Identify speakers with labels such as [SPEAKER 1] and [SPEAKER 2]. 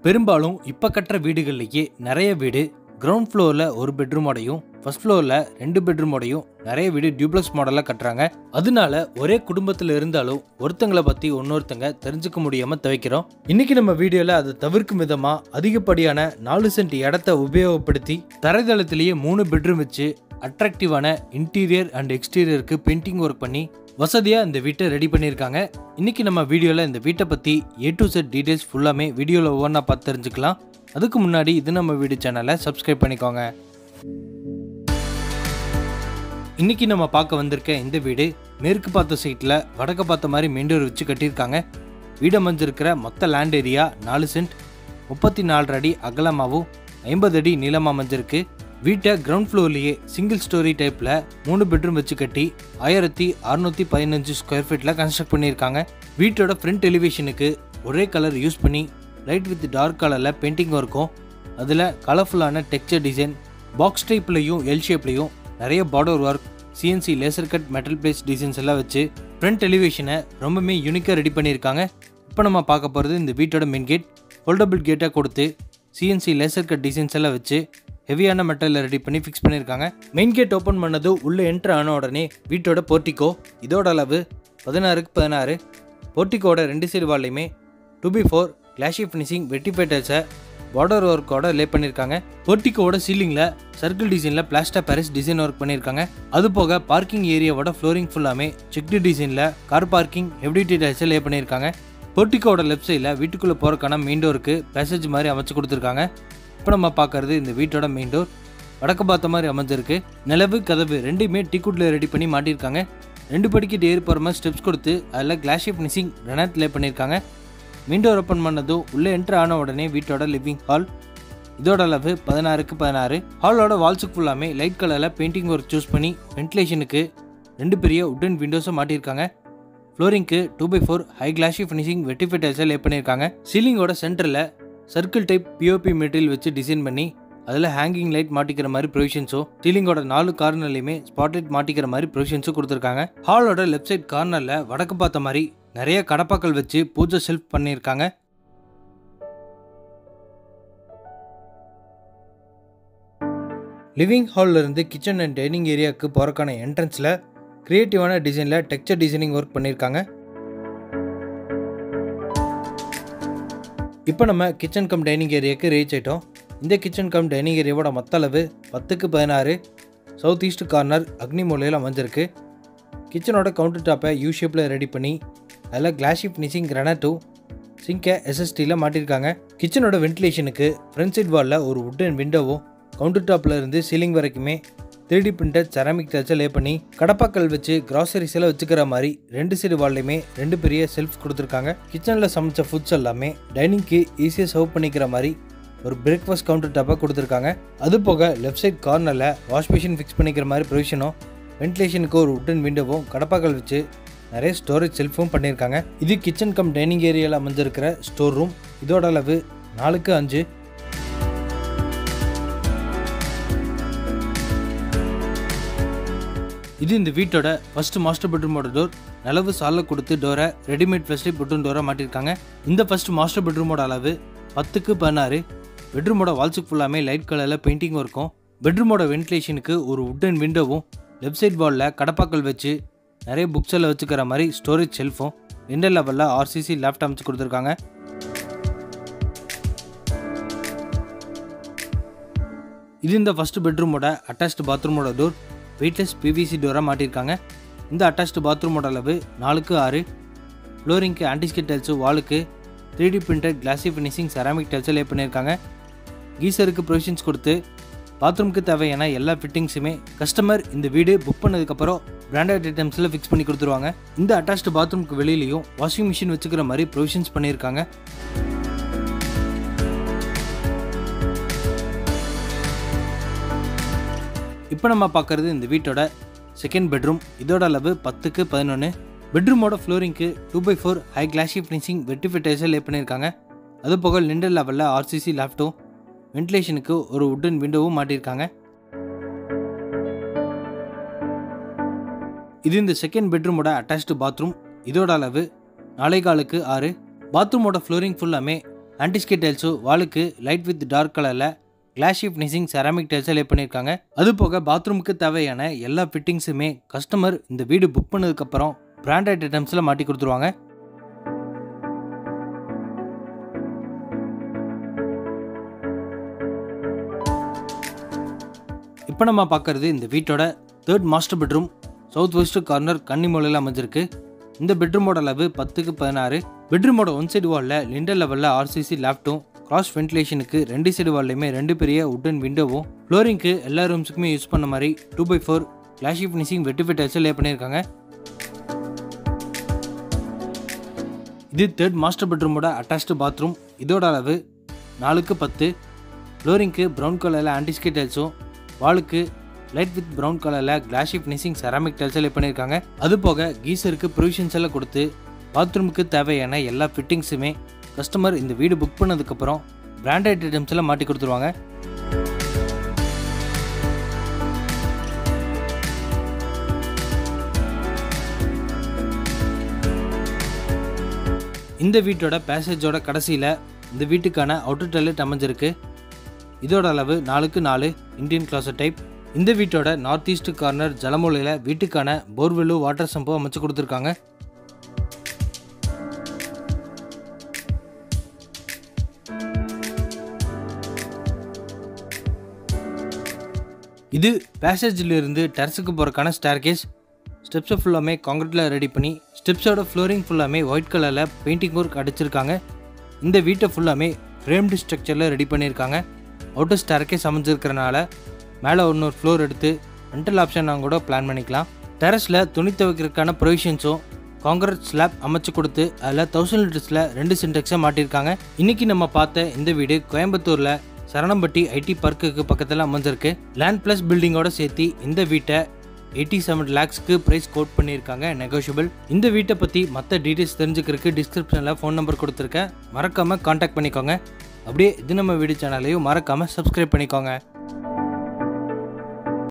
[SPEAKER 1] பெரும்பாலும் இப்போ கட்டுற வீடுகள்லேயே நிறைய வீடு கிரவுண்ட் ஃப்ளோரில் ஒரு பெட்ரூமோடையும் ஃபர்ஸ்ட் ஃப்ளோரில் ரெண்டு பெட்ரூமோடையும் நிறைய வீடு டியூப்ளக்ஸ் மாடலில் கட்டுறாங்க அதனால ஒரே குடும்பத்தில் இருந்தாலும் ஒருத்தங்களை பற்றி இன்னொருத்தங்க தெரிஞ்சுக்க முடியாமல் தவிக்கிறோம் இன்னைக்கு நம்ம வீடியோவில் அதை தவிர்க்கும் விதமாக அதிகப்படியான நாலு சென்ட் இடத்த உபயோகப்படுத்தி தரைதளத்திலேயே மூணு பெட்ரூம் வச்சு அட்ராக்டிவான இன்டீரியர் அண்ட் எக்ஸ்டீரியருக்கு பெயிண்டிங் ஒர்க் பண்ணி வசதியாக இந்த வீட்டை ரெடி பண்ணியிருக்காங்க இன்னைக்கு நம்ம வீடியோவில் இந்த வீட்டை பற்றி ஏ டு செட் டீடைல்ஸ் ஃபுல்லாமே வீடியோவில் ஒவ்வொன்றா பார்த்து தெரிஞ்சுக்கலாம் அதுக்கு முன்னாடி இது நம்ம வீடியோ சேனலை சப்ஸ்கிரைப் பண்ணிக்கோங்க இன்னைக்கு நம்ம பார்க்க வந்திருக்க இந்த வீடு மேற்கு பார்த்த சைட்டில் வடக்கு பார்த்த மாதிரி மெயின்டோர் வச்சு கட்டியிருக்காங்க வீடு அமைஞ்சிருக்கிற மொத்த லேண்ட் ஏரியா நாலு சென்ட் முப்பத்தி நாலு அடி அகலமாகவும் ஐம்பது அடி நீளமாக அமைஞ்சிருக்கு வீட்டை கிரவுண்ட் ஃப்ளோர்லேயே சிங்கிள் ஸ்டோரி டைப்பில் மூணு பெட்ரூம் வச்சு கட்டி ஆயிரத்தி அறுநூற்றி பதினஞ்சு ஸ்கொயர் ஃபீட்டில் கன்ஸ்ட்ரக்ட் பண்ணியிருக்காங்க வீட்டோட ஃப்ரண்ட் எலிவேஷனுக்கு ஒரே கலர் யூஸ் பண்ணி லைட் வித் டார்க் கலரில் பெயிண்டிங் இருக்கும் அதில் கலர்ஃபுல்லான டெக்ஸ்சர் டிசைன் பாக்ஸ் டைப்லையும் எல் ஷேப்லையும் நிறைய border work CNC laser cut metal plates designs எல்லாம் வச்சு ஃப்ரண்ட் எலிவேஷனை ரொம்பவுமே யூனிக்காக ரெடி பண்ணியிருக்காங்க இப்போ நம்ம பார்க்க போகிறது இந்த வீட்டோட மெயின் கேட் ஃபோல்டபுள் கேட்டாக கொடுத்து சிஎன்சி லேசர் கட் டிசைன்ஸ் எல்லாம் வச்சு ஹெவியான மெட்டலில் ரெடி பண்ணி ஃபிக்ஸ் பண்ணியிருக்காங்க மெயின் கேட் ஓப்பன் பண்ணது உள்ளே என்ட்ரு ஆன உடனே வீட்டோட போர்ட்டிக்கோ இதோட அளவு பதினாறுக்கு பதினாறு போர்ட்டிக்கோட ரெண்டு சைடு வால்லையுமே two by four glossy finishing வெட்டிஃபைட்டர்ஸை பார்டர் ஒர்க்கோட லே பண்ணியிருக்காங்க போர்ட்டிக்கோட சீலிங்கில் சர்க்கிள் டிசைனில் பிளாஸ்டர் பாரிஸ் டிசைன் ஒர்க் பண்ணியிருக்காங்க அது போக பார்க்கிங் ஏரியாவோட ஃப்ளோரிங் ஃபுல்லாமே செக்டு டிசைனில் கார் பார்க்கிங் ஹெவி டீடைல்ஸை லே பண்ணியிருக்காங்க போர்ட்டிக்கோட லெஃப்ட் சைடில் வீட்டுக்குள்ளே போகிறக்கான மெயின் டோருக்கு பேசேஜ் மாதிரி அமைச்சு கொடுத்துருக்காங்க இப்போ நம்ம பார்க்கறது இந்த வீட்டோட மெயின் டோர் வடக்கு பார்த்த மாதிரி அமைஞ்சிருக்கு நிலவு கதவு ரெண்டுமே டிக்குட்டில் ரெடி பண்ணி மாட்டியிருக்காங்க ரெண்டு படிக்கட்டு ஏறி போகிற மாதிரி ஸ்டெப்ஸ் கொடுத்து அதில் கிளாஷி ஃபினிஷிங் கிரனட் லே பண்ணியிருக்காங்க விண்டோ ஓப்பன் பண்ணதும் உள்ளே என்ட்ரு ஆன உடனே வீட்டோட லிவிங் ஹால் இதோட அளவு பதினாறுக்கு பதினாறு ஹாலோட வால்ஸுக்கு ஃபுல்லாமே லைட் கலரில் பெயிண்டிங் ஒர்க் சூஸ் பண்ணி வென்டிலேஷனுக்கு ரெண்டு பெரிய உட்டன் விண்டோஸும் மாட்டியிருக்காங்க ஃப்ளோரிங்க்கு two by four high glossy finishing வெட்டிஃபைட்டர்ஸை லே பண்ணியிருக்காங்க சீலிங்கோட சென்டரில் சர்க்கிள் டைப் பிஓபி மெட்டீரியல் வச்சு டிசைன் பண்ணி அதில் ஹேங்கிங் லைட் மாட்டிக்கிற மாதிரி ப்ரொவிஷன்ஸும் சீலிங்கோட நாலு கார்னர்லையுமே ஸ்பாட் லைட் மாட்டிக்கிற மாதிரி ப்ரொவிஷன்ஸும் கொடுத்துருக்காங்க ஹாலோட லெஃப்ட் சைட் கார்னரில் வடக்கு பார்த்த மாதிரி நிறைய கடப்பாக்கள் வச்சு பூஜை செல்ஃப் பண்ணியிருக்காங்க லிவிங் ஹாலில் இருந்து கிச்சன் அண்ட் டைனிங் ஏரியாவுக்கு போகிறக்கான என்ட்ரன்ஸில் க்ரியேட்டிவான டிசைனில் டெக்ஸ்சர் டிசைனிங் ஒர்க் பண்ணியிருக்காங்க இப்போ நம்ம கிச்சன் கம் டைனிங் ஏரியாவுக்கு ரீச் ஆயிட்டோம் இந்த கிச்சன் கம் டைனிங் ஏரியாவோட மொத்த அளவு பத்துக்கு பதினாறு சவுத் ஈஸ்ட் கார்னர் அக்னி மூலையில் அமைஞ்சிருக்கு கிச்சனோட கவுண்டர் டாப்பை யூ ஷேப்பில் ரெடி பண்ணி அதில் கிளாஷி ஃபினிஷிங் கிரனட்டும் சிங்கை எஸ்எஸ்டியில் மாட்டியிருக்காங்க கிச்சனோட வென்டிலேஷனுக்கு ஃப்ரண்ட் சைட் வாலில் ஒரு உட்டன் விண்டோவும் கவுண்டர் டாப்பில் இருந்து சீலிங் வரைக்குமே த்ரீ பிரிண்டட் செராமிக் டச்சை லே பண்ணி கடப்பாக்கல் வச்சு கிராசரிஸ் எல்லாம் வச்சுக்கிற மாதிரி ரெண்டு சைடு வால்லையுமே ரெண்டு பெரிய செல்ஃப் கொடுத்துருக்காங்க கிச்சனில் சமைச்ச ஃபுட்ஸ் எல்லாமே டைனிங்க்கு ஈஸியாக சர்வ் பண்ணிக்கிற மாதிரி ஒரு பிரேக்ஃபாஸ்ட் கவுண்டர் டாப்பாக கொடுத்துருக்காங்க அது போக லெஃப்ட் சைட் கார்னரில் வாஷ் மிஷின் ஃபிக்ஸ் பண்ணிக்கிற மாதிரி ப்ரொவிஷனும் வென்டிலேஷனுக்கு ஒரு உட்டன் விண்டோவும் கடப்பாக்கள் வச்சு நிறைய ஸ்டோரேஜ் செல்ஃபும் பண்ணியிருக்காங்க இது கிச்சன் கம் டைனிங் ஏரியாவில் அமைஞ்சிருக்கிற ஸ்டோர் ரூம் இதோட அளவு நாலுக்கு அஞ்சு இது இந்த வீட்டோட ஃபர்ஸ்ட் மாஸ்டர் பெட்ரூமோட டோர் நிலவு சாலில் கொடுத்து டோரை ரெடிமேட் ஃபெஸ்டிவ் பெட்ரூம் டோரை மாட்டியிருக்காங்க இந்த ஃபர்ஸ்ட் மாஸ்டர் பெட்ரூமோட அளவு பத்துக்கு பதினாறு பெட்ரூமோட வால்ஸுக்கு ஃபுல்லாமே லைட் கலரில் பெயிண்டிங் இருக்கும் பெட்ரூமோட வென்டிலேஷனுக்கு ஒரு உட்டன் விண்டோவும் லெஃப்ட் சைட் வாலில் கடப்பாக்கள் வச்சு நிறைய புக்ஸ் எல்லாம் வச்சுக்கிற மாதிரி ஸ்டோரேஜ் செல்ஃபும் ரெண்டு லெவலில் ஆர்சிசி லேப்டாப் அமைச்சு கொடுத்துருக்காங்க இது இந்த ஃபர்ஸ்ட் பெட்ரூமோட அட்டாச்டு பாத்ரூமோட டோர் வெயிட்லெஸ் பிவிசி டோராக மாட்டியிருக்காங்க இந்த அட்டாச்டு பாத்ரூமோட அளவு நாலுக்கு ஆறு ஃப்ளோரிங்க்கு ஆன்டிஸ்கேட் டைல்ஸு வாலுக்கு three D printed glossy finishing ceramic டைல்ஸை லே பண்ணியிருக்காங்க கீசருக்கு ப்ரொவிஷன்ஸ் கொடுத்து பாத்ரூமுக்கு தேவையான எல்லா ஃபிட்டிங்ஸுமே கஸ்டமர் இந்த வீடு புக் பண்ணதுக்கப்புறம் பிராண்டட் ஐட்டம்ஸில் ஃபிக்ஸ் பண்ணி கொடுத்துருவாங்க இந்த அட்டாச்டு பாத்ரூமுக்கு வெளியிலையும் வாஷிங் மிஷின் வச்சுக்கிற மாதிரி ப்ரொவிஷன்ஸ் பண்ணியிருக்காங்க இப்போ நம்ம பார்க்குறது இந்த வீட்டோட செகண்ட் பெட்ரூம் இதோட அளவு பத்துக்கு பதினொன்று பெட்ரூமோட ஃப்ளோரிங்க்கு two by four high glossy finishing வெட்டிஃபிட்டைஸை லே பண்ணியிருக்காங்க அது போக லிண்டர் லெவலில் ஆர்சிசி லேப்டும் வென்டிலேஷனுக்கு ஒரு உட்டன் விண்டோவும் மாட்டியிருக்காங்க இது இந்த செகண்ட் பெட்ரூமோட அட்டாச்டு பாத்ரூம் இதோட அளவு நாளை காலுக்கு ஆறு பாத்ரூமோட ஃப்ளோரிங் ஃபுல்லாமே ஆன்டிஸ்கே டைல்ஸும் வாலுக்கு லைட் வித் டார்க் கலரில் கிளாஸ் ஷீப் ஃபினிஷிங் செராமிக் டைல்ஸை லே பண்ணியிருக்காங்க அது போக பாத்ரூமுக்கு தேவையான எல்லா ஃபிட்டிங்ஸுமே கஸ்டமர் இந்த வீடு புக் பண்ணதுக்கப்புறம் பிராண்டட் ஐட்டம்ஸில் மாட்டி கொடுத்துருவாங்க இப்போ நம்ம பார்க்கறது இந்த வீட்டோட third master bedroom south west corner கன்னிமூலையில் அமைஞ்சிருக்கு இந்த பெட்ரூமோட அளவு பத்துக்கு பதினாறு பெட்ரூமோட ஒன் சைடு வாலில் லிண்டர் லெவலில் ஆர்சிசி லேப்டும் கிராஸ் வென்டிலேஷனுக்கு ரெண்டு சைடு வால்லையுமே ரெண்டு பெரிய உட்டன் விண்டோவும் ஃப்ளோரிங்க்கு எல்லா ரூம்ஸுக்குமே யூஸ் பண்ண மாதிரி two by four glossy finishing vitrified டைல்ஸில் லே பண்ணியிருக்காங்க இது தேர்ட் மாஸ்டர் பெட்ரூமோட அட்டாச்டு பாத்ரூம் இதோட அளவு நாலுக்கு பத்து ஃப்ளோரிங்க்கு ப்ரௌன் கலரில் ஆன்டிஸ்கே டைல்ஸும் வாலுக்கு லைட் வித் ப்ரௌன் கலரில் glossy finishing ceramic tiles lay பண்ணியிருக்காங்க அது போக கீசருக்கு ப்ரொவிஷன்ஸ் எல்லாம் கொடுத்து பாத்ரூமுக்கு தேவையான எல்லா ஃபிட்டிங்ஸுமே கஸ்டமர் இந்த வீடு புக் பண்ணதுக்கப்புறம் பிராண்டட் ஐட்டம்ஸ் எல்லாம் மாட்டி கொடுத்துருவாங்க இந்த வீட்டோட பேசேஜோட கடைசியில் இந்த வீட்டுக்கான அவுட்டர் டாய்லெட் அமைஞ்சிருக்கு இதோட அளவு நாலுக்கு நாலு இந்தியன் கிளாசட் டைப் இந்த வீட்டோட நார்த் ஈஸ்ட் கார்னர் ஜலமூலையில் வீட்டுக்கான போர்வெல்லு வாட்டர் சம்போ அமைச்சு கொடுத்துருக்காங்க இது பேசேஜில் இருந்து டெரஸுக்கு போகிறக்கான ஸ்டேர்கேஸ் ஸ்டெப்ஸை ஃபுல்லாமே காங்கிரீட்டில் ரெடி பண்ணி ஸ்டெப்ஸோட ஃப்ளோரிங் ஃபுல்லாமே ஒயிட் கலரில் பெயிண்டிங் ஒர்க் அடிச்சிருக்காங்க இந்த வீட்டை ஃபுல்லாமே ஃப்ரேம்டு ஸ்ட்ரக்சரில் ரெடி பண்ணியிருக்காங்க அவுட்டர் ஸ்டேர்கேஸ் அமைஞ்சிருக்கிறனால மேலே இன்னொரு ஃப்ளோர் எடுத்து ரெண்டல் ஆப்ஷன் நாங்கள் கூட பிளான் பண்ணிக்கலாம் டெரஸில் துணி துவைக்கிறதுக்கான ப்ரொவிஷன்ஸும் காங்கிரீட் ஸ்லாப் அமைச்சு கொடுத்து அதில் தௌசண்ட் லிட்டர்ஸில் ரெண்டு சின்டெக்ஸை மாட்டியிருக்காங்க இன்றைக்கி நம்ம பார்த்த இந்த வீடு கோயம்புத்தூரில் சரணம்பட்டி ஐடி பார்க்குக்கு பக்கத்தில் அமைஞ்சிருக்கு லேண்ட் ப்ளஸ் பில்டிங்கோட சேர்த்து இந்த வீட்டை எயிட்டி செவன் லேக்ஸ்க்கு ப்ரைஸ் கோட் பண்ணியிருக்காங்க நெகோஷியபிள் இந்த வீட்டை பற்றி மற்ற டீட்டெயில்ஸ் தெரிஞ்சுக்கிறதுக்கு டிஸ்கிரிப்ஷனில் ஃபோன் நம்பர் கொடுத்துருக்கேன் மறக்காமல் காண்டாக்ட் பண்ணிக்கோங்க அப்படியே இது நம்ம வீடியோ சேனலையும் மறக்காமல் சப்ஸ்கிரைப் பண்ணிக்கோங்க